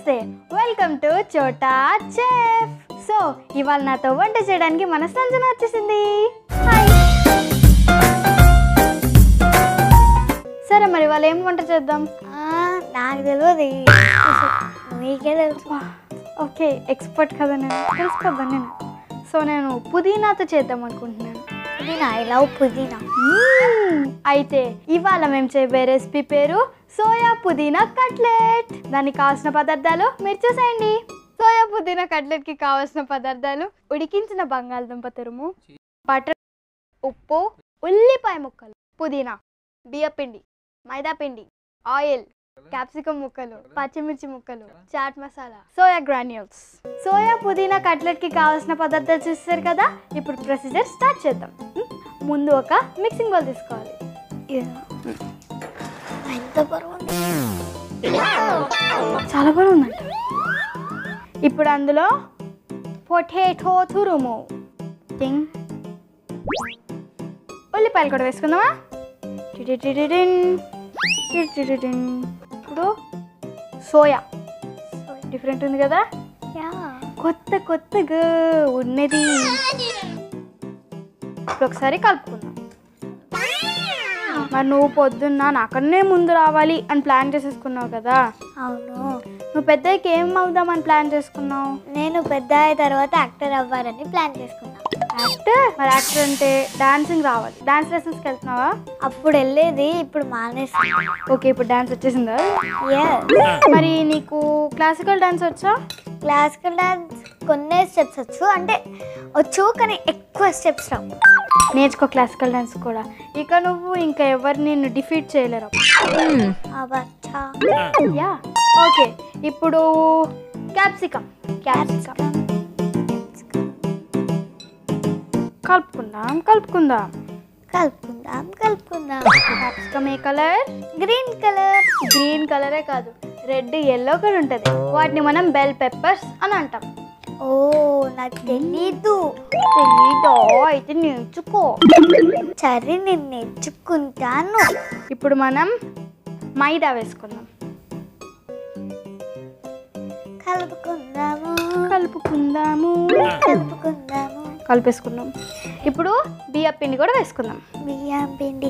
నమస్తే welcome to Chota chef so ఇవాళ నాతో వంట చేయడానికి మన సంజన వచ్చేసింది హాయ్ సరే మరి ఇవాళ ఏం వంట చేద్దాం నాకు తెలియదు మీకే తెలుసు ఓకే ఎక్స్పర్ట్ కదా నేను తెలుసు కదా నేను సో నేను పుదీనాతో చేద్దాం అనుకుంటున్నాను పుదీనా ఐ లవ్ పుదీనా మ్మ్. అయితే ఇవాళ మేము చేయబోయే రెసిపీ పేరు సోయా పుదీనా కట్లెట్ దానికి కావాల్సిన పదార్థాలు మీరు చూసేయండి సోయా పుదీనా కట్లెట్కి కావాల్సిన పదార్థాలు ఉడికించిన బంగాళదుంప తురుము బటర్ ఉప్పు ఉల్లిపాయ ముక్కలు పుదీనా బియ్యపిండి మైదా పిండి ఆయిల్ క్యాప్సికమ్ ముక్కలు పచ్చిమిర్చి ముక్కలు chaat masala soya granules soya పుదీనా కట్లెట్ కి కావాల్సిన పదార్థాలు చూస్తారు కదా ఇప్పుడు ప్రొసీజర్ స్టార్ట్ చేద్దాం మ్, ముందు ఒక మిక్సింగ్ బౌల్ తీసుకోవాలి ఎంత బరువు ఉంది? చాలా బరువు ఉందంట ఇప్పుడు అందులో పొటాటో తురుము టింగ్ ఉల్లిపాయలు కూడా వేసుకుందామా టిటిటిటిటిన్, టిటిటిటిటిన్. ఇప్పుడు సోయా డిఫరెంట్ ఉంది కదా యా కొత్త కొత్తగా ఉన్నది ఇప్పుడు ఒకసారి కలుపుకుందాం మరి నువ్వు పొద్దున్న నాకన్నే ముందు రావాలి అని ప్లాన్ చేసేసుకున్నావు కదా అవును నువ్వు పెద్దకి ఏం అవుదామని ప్లాన్ చేసుకున్నావు నేను పెద్ద అయిన తర్వాత యాక్టర్ అవ్వాలని ప్లాన్ చేసుకున్నా యాక్టర్ మరి యాక్టర్ అంటే డాన్సింగ్ రావాలి డాన్స్ లెసన్స్కి వెళ్తున్నావా అప్పుడు వెళ్ళేది ఇప్పుడు మానేసి ఓకే ఇప్పుడు డాన్స్ వచ్చేసిందా మరి నీకు క్లాసికల్ డాన్స్ వచ్చా క్లాసికల్ డాన్స్ కొన్ని స్టెప్స్ వచ్చు అంటే వచ్చు కానీ ఎక్కువ స్టెప్స్ రావు నేర్చుకో క్లాసికల్ డాన్స్ కూడా ఇక నువ్వు ఇంకా ఎవరిని నిన్ను డిఫీట్ చేయలేరు అవచ్చా యా ఓకే ఇప్పుడు క్యాప్సికమ్ క్యాప్సికమ్ కలుపుకుందాం కలుపుకుందాం కలుపుకుందాం కలుపుకుందాం క్యాప్సికమ్ ఏ కలర్ గ్రీన్ కలర్ గ్రీన్ కలరే కాదు రెడ్ ఎల్లో కూడా ఉంటుంది వాటిని మనం బెల్ పెప్పర్స్ అని అంటాం ఓ నాకు తెలీదు తెలీదో అయితే నేర్చుకో సరే నేను నేర్చుకుంటాను ఇప్పుడు మనం మైదా వేసుకుందాం కలుపుకుందాము కలుపుకుందాము కలుపుకుందాము కలిపేసుకుందాం ఇప్పుడు బియ్య పిండి కూడా వేసుకుందాం బియ్యం పిండి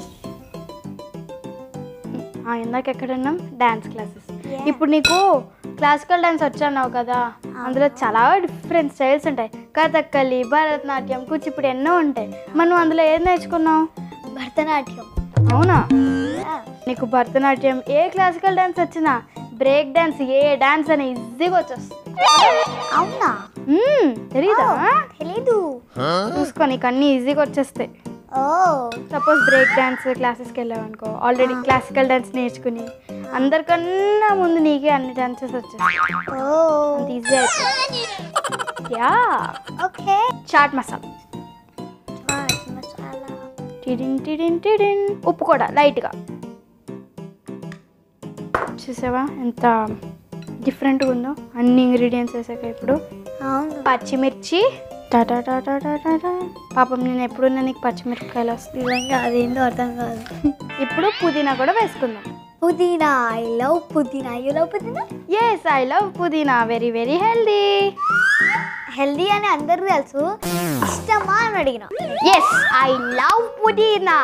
ఆ, ఇందాక ఎక్కడ ఉన్నాం డాన్స్ క్లాసెస్ Yeah. ఇప్పుడు నీకు క్లాసికల్ డాన్స్ వచ్చన్నావు కదా అందులో చాలా డిఫరెంట్ స్టైల్స్ ఉంటాయి కథక్కలి భరతనాట్యం కూచిపూడి ఎన్నో ఉంటాయి మనం అందులో ఏది నేర్చుకున్నావు భరతనాట్యం అవునా నీకు భరతనాట్యం ఏ క్లాసికల్ డాన్స్ వచ్చినా బ్రేక్ డాన్స్ ఏ డాన్స్ అని ఈజీగా వచ్చేస్తుంది అవునా మ్మ్, తెలీదా తెలీదు చూసుకో నీకు అన్నీ ఈజీగా వచ్చేస్తాయి ఓ సపోజ్ బ్రేక్ డాన్స్ క్లాసెస్కి వెళ్ళావు అనుకో ఆల్రెడీ క్లాసికల్ డాన్స్ నేర్చుకుని అందరికన్నా ముందు నీకే అన్ని డాన్సెస్ వచ్చేస్తాయి ఓ అంత ఈజీ అయిపోయింది యా ఓకే చాట్ మసాలా చాట్ మసాలా టిడిన్ టిడిన్ టిడిన్ ఉప్పు కూడా లైట్గా చూసావా ఎంత డిఫరెంట్గా ఉందో అన్ని ఇంగ్రీడియంట్స్ వేసాక ఇప్పుడు అవును పచ్చిమిర్చి టాటా టాటా టాటా టా. పాపం నేను ఎప్పుడున్నా నీకు పచ్చిమిరపకాయలు వస్తుంది నిజంగా అదేందో అర్థం కాదు ఇప్పుడు పుదీనా కూడా వేసుకుందాం పుదీనా I love pudina you love pudina yes I love pudina very very healthy healthy అని అందరికీ తెలుసు ఇష్టమా అని అడిగిన ఎస్ ఐ లవ్ పుదీనా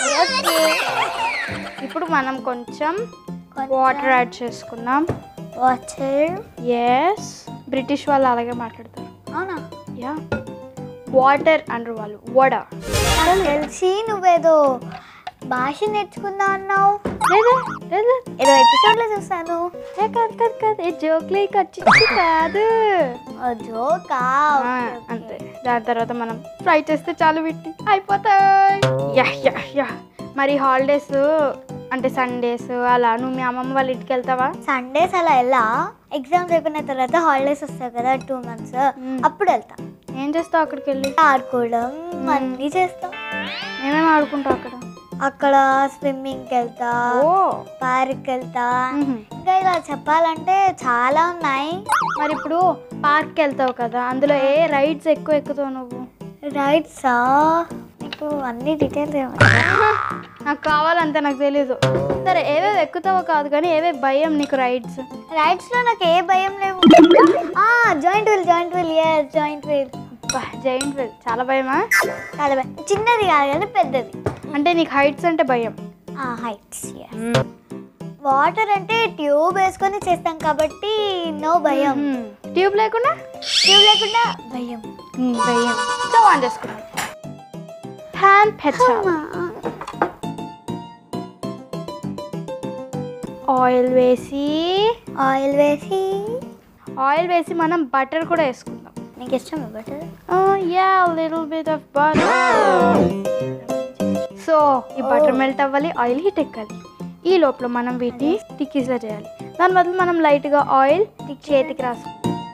ఇప్పుడు మనం కొంచెం వాటర్ యాడ్ చేసుకుందాం వాటర్ ఎస్ బ్రిటిష్ వాళ్ళు అలాగే మాట్లాడతారు అవునా యా వాటర్ అంటారు వాళ్ళు వడ నాకు తెలిసి నువ్వేదో భాష నేర్చుకుందా అన్నావు లేదా లేదా ఏదో ఎపిసోడ్ లో చూసాను ఏ కాదు కాదు కాదు ఏ జోక్లే ఖర్చు కాదు జోకా ఆ, అంతే దాని తర్వాత మనం ఫ్రై చేస్తే చాలు పెట్టి అయిపోతాయి యా యా యా మరి హాలిడేస్ అంటే సండేస్ అలా నువ్వు మీ అమ్మమ్మ వాళ్ళ ఇంటికి వెళ్తావా సండేస్ అలా ఎలా ఎగ్జామ్స్ అయిపోయిన తర్వాత హాలిడేస్ వస్తాయి కదా టూ మంత్స్ మ్మ్. అప్పుడు వెళ్తాం ఏం చేస్తావు అక్కడికి వెళ్ళి ఆడుకోవడం అన్నీ చేస్తాం మేమేం ఆడుకుంటావు అక్కడ అక్కడ స్విమ్మింగ్కి వెళ్తా ఓ పార్క్కి వెళ్తా మ్హూ. ఇంకా ఇలా చెప్పాలంటే చాలా ఉన్నాయి మరి ఇప్పుడు పార్క్కి వెళ్తావు కదా అందులో ఏ రైడ్స్ ఎక్కువ ఎక్కుతావు నువ్వు రైడ్సా నాకు అన్ని డీటెయిల్స్ నాకు కావాలంతే నాకు తెలీదు సరే ఏవేవి ఎక్కుతావో కాదు కానీ ఏవేవి భయం నీకు రైడ్స్ రైడ్స్ లో నాకు ఏ భయం లేవు giant wheel giant wheel yes giant wheel giant wheel చాలా భయమా చాలా భయం చిన్నది కాదు కానీ పెద్దది అంటే నీకు హైట్స్ అంటే భయం హైట్స్ వాటర్ అంటే ట్యూబ్ వేసుకొని చేస్తాం కాబట్టి నో భయం ట్యూబ్ లేకుండా ట్యూబ్ లేకుండా భయం మ్మ్, భయం స్టవ్ ఆన్ చేసుకున్నాం ప్యాన్ పెట్టాలి ఆయిల్ వేసి ఆయిల్ వేసి ఆయిల్ వేసి మనం బటర్ కూడా వేసుకుందాం నీకు ఇష్టం butter yeah little bit of butter so ఈ బటర్ మెల్ట్ అవ్వాలి ఆయిల్ హీట్ ఎక్కాలి ఈ లోపల మనం వీటిని టిక్కీస్లో చేయాలి దాని బదులు మనం లైట్గా ఆయిల్ చేతికి రాసు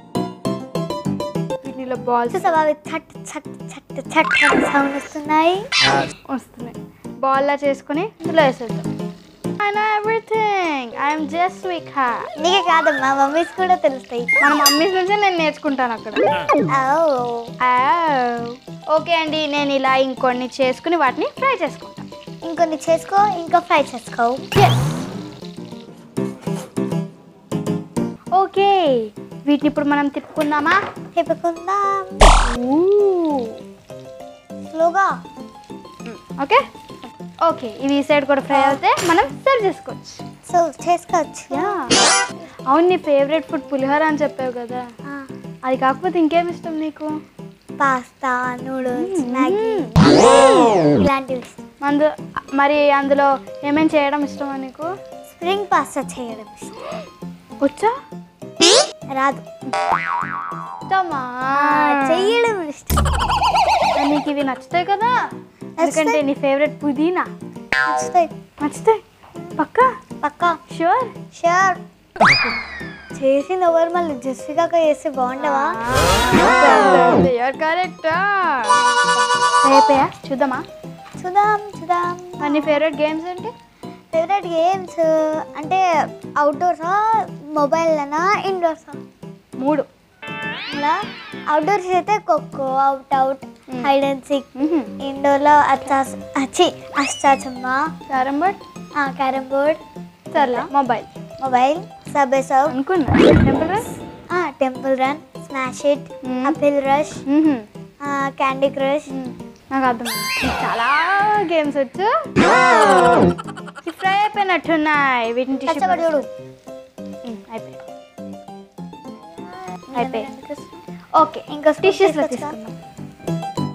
వీటిలో బాల్స్ చూసావా అవి చట్ చట్ చట్ చట్ సౌండ్ వస్తున్నాయి వస్తున్నాయి బాల్లా చేసుకుని ఇందులో వేసేద్దాం I know everything I'm just weak హా నీకే కాదమ్మా మమ్మీస్ కూడా తెలుస్తాయి మన మమ్మీస్ నుంచే నేను నేర్చుకుంటాను అక్కడ Oh. ఓకే అండి నేను ఇలా ఇంకొన్ని చేసుకుని వాటిని ఫ్రై చేసుకుంటాను ఇంకొన్ని చేసుకో ఇంకా ఫ్రై చేసుకో ఓకే వీటిని ఇప్పుడు మనం తిప్పుకుందామా తిప్పుకుందాం ఊ. స్లోగా ఓకే ఓకే ఇవి ఈ సైడ్ కూడా ఫ్రై అవుతే మనం సర్వ్ చేసుకోవచ్చు సో చేసుకోవచ్చు యా అవును నీ ఫేవరెట్ ఫుడ్ పులిహోర అని చెప్పావు కదా అది కాకపోతే ఇంకేం ఇష్టం నీకు పాస్తా నూడిల్స్ మ్యాగీ ఇలాంటివి మందు మరి అందులో ఏమేం చేయడం ఇష్టమా నీకు స్ప్రింగ్ పాస్తా చేయడం ఇష్టం. వచ్చా రాదు ఇష్టమా చెయ్యడం ఇష్టం మరి నీకు ఇవి నచ్చుతాయి కదా ఎందుకంటే నీ ఫేవరెట్ పుదీనా నచ్చుతాయి నచ్చుతాయి పక్కా పక్కా షూర్ షూర్ చేసింది ఎవరు మళ్ళీ జస్వికాక చేస్తే బాగుండవా కరెక్ట్ అయిపోయా చూద్దామా చూద్దాం చూద్దాం మరి నీ ఫేవరెట్ గేమ్స్ ఏంటి ఫేవరెట్ గేమ్స్ అంటే అవుట్డోర్సా మొబైల్లోనా ఇండోర్సా మూడు ఇలా అవుట్డోర్స్ అయితే kho kho out out hide and seek మ్మ్హ. ఇండోర్లో అచ్చా అచ్చి అష్టాచమ్మ క్యారమ్ బోర్డ్ క్యారమ్ బోర్డ్ సర్లే మొబైల్ మొబైల్ సబే సబ్ అనుకున్నా Temple Run Temple Run smash it Hmm. Apple rush మ్మ్హ. క్యాండీ క్రష్ నాకు అర్థం చాలా గేమ్స్ వచ్చు ఫ్రై అయిపోయినట్టున్నాయి వీటిని టిష్యూ కష్టపడి చూడు అయిపోయాయి అయిపోయాయి ఓకే ఇంకా టిష్యూస్ లో తీసుకుందాం తీసుకుందాం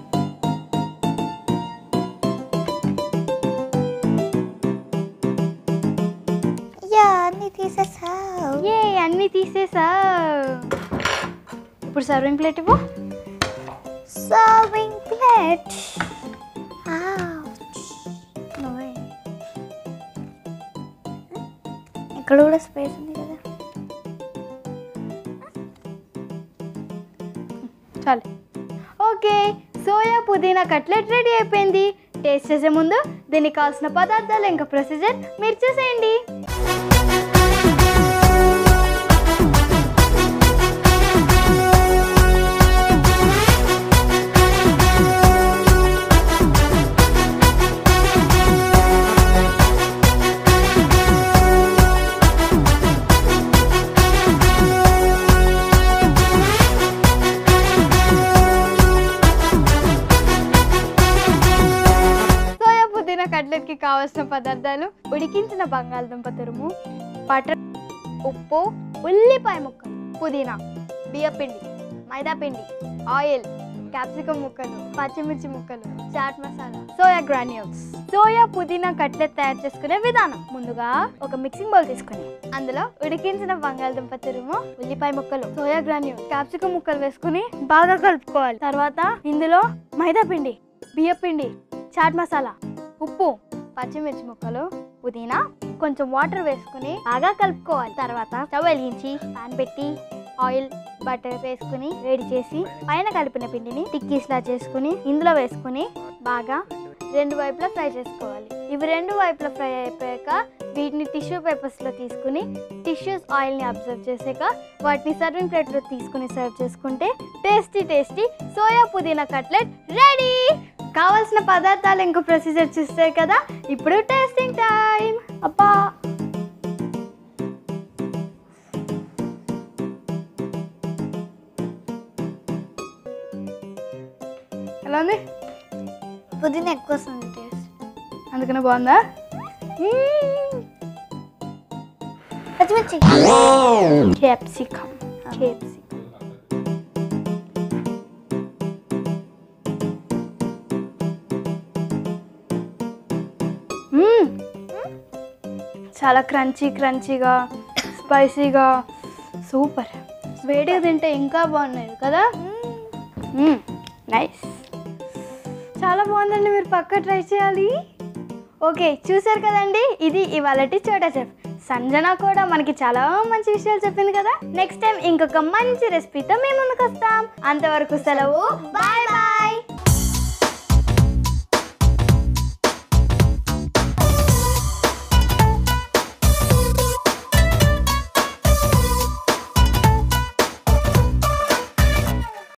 యా అన్ని తీసేసావు ఏ అన్ని తీసేసా ఇప్పుడు సర్వింగ్ ప్లేట్ ఇవ్వు సర్వింగ్ ప్లేట్ ఇక్కడ కూడా స్పేస్ ఉంది కదా చాలు ఓకే సోయా పుదీనా కట్లెట్ రెడీ అయిపోయింది టేస్ట్ చేసే ముందు దీనికి కావాల్సిన పదార్థాలు ఇంకా ప్రొసీజర్ మీరు చూసేయండి సోయా పుదీనా కట్లెట్కి కావాల్సిన పదార్థాలు ఉడికించిన బంగాళదుంప తురుము బటర్ ఉప్పు ఉల్లిపాయ ముక్కలు పుదీనా బియ్యపిండి మైదా పిండి ఆయిల్ క్యాప్సికమ్ ముక్కలు పచ్చిమిర్చి ముక్కలు chaat masala soya granules soya పుదీనా కట్లెట్ తయారు చేసుకునే విధానం ముందుగా ఒక మిక్సింగ్ బౌల్ తీసుకొని అందులో ఉడికించిన బంగాళదుంప తురుము ఉల్లిపాయ ముక్కలు సోయా గ్రాన్యూల్ క్యాప్సికమ్ ముక్కలు వేసుకుని బాగా కలుపుకోవాలి తర్వాత ఇందులో మైదా పిండి బియ్యపిండి చాట్ మసాలా ఉప్పు పచ్చిమిర్చి ముక్కలు పుదీనా కొంచెం వాటర్ వేసుకుని బాగా కలుపుకోవాలి తర్వాత స్టవ్ వెలిగించి పాన్ పెట్టి ఆయిల్ బటర్ వేసుకుని వేడి చేసి పైన కలిపిన పిండిని టిక్కీస్ లా చేసుకుని ఇందులో వేసుకుని బాగా రెండు వైపులా ఫ్రై చేసుకోవాలి ఇవి రెండు వైపులా ఫ్రై అయిపోయాక వీటిని టిష్యూ పేపర్స్లో తీసుకుని టిష్యూస్ ఆయిల్ని అబ్జర్వ్ చేసాక వాటిని సర్వింగ్ ప్లేట్లో తీసుకుని సర్వ్ చేసుకుంటే టేస్టీ టేస్టీ సోయా పుదీనా కట్లెట్ రెడీ కావాల్సిన పదార్థాలు ఇంకో ప్రొసీజర్ చూస్తే కదా ఇప్పుడు టేస్టింగ్ టైం అబ్బా ఎలా ఉంది పుదీనా ఎక్కువ వస్తుంది టేస్ట్ అందుకనే బాగుందా మ్మ్. పచ్చిమిర్చి క్యాప్సికమ్ క్యాప్సికమ్ మ్మ్. చాలా క్రంచీ క్రంచీగా స్పైసీగా సూపర్ వేడిగా తింటే ఇంకా బాగున్నాయి కదా నైస్ చాలా బాగుందండి మీరు పక్క ట్రై చేయాలి ఓకే చూసారు కదండి ఇది ఇవాళటి చోటా చెఫ్ సంజన కూడా మనకి చాలా మంచి విషయాలు చెప్పింది కదా నెక్స్ట్ టైం ఇంకొక మంచి రెసిపీతో మేము ముందుకు వస్తాం అంతవరకు సెలవు బాయ్ బాయ్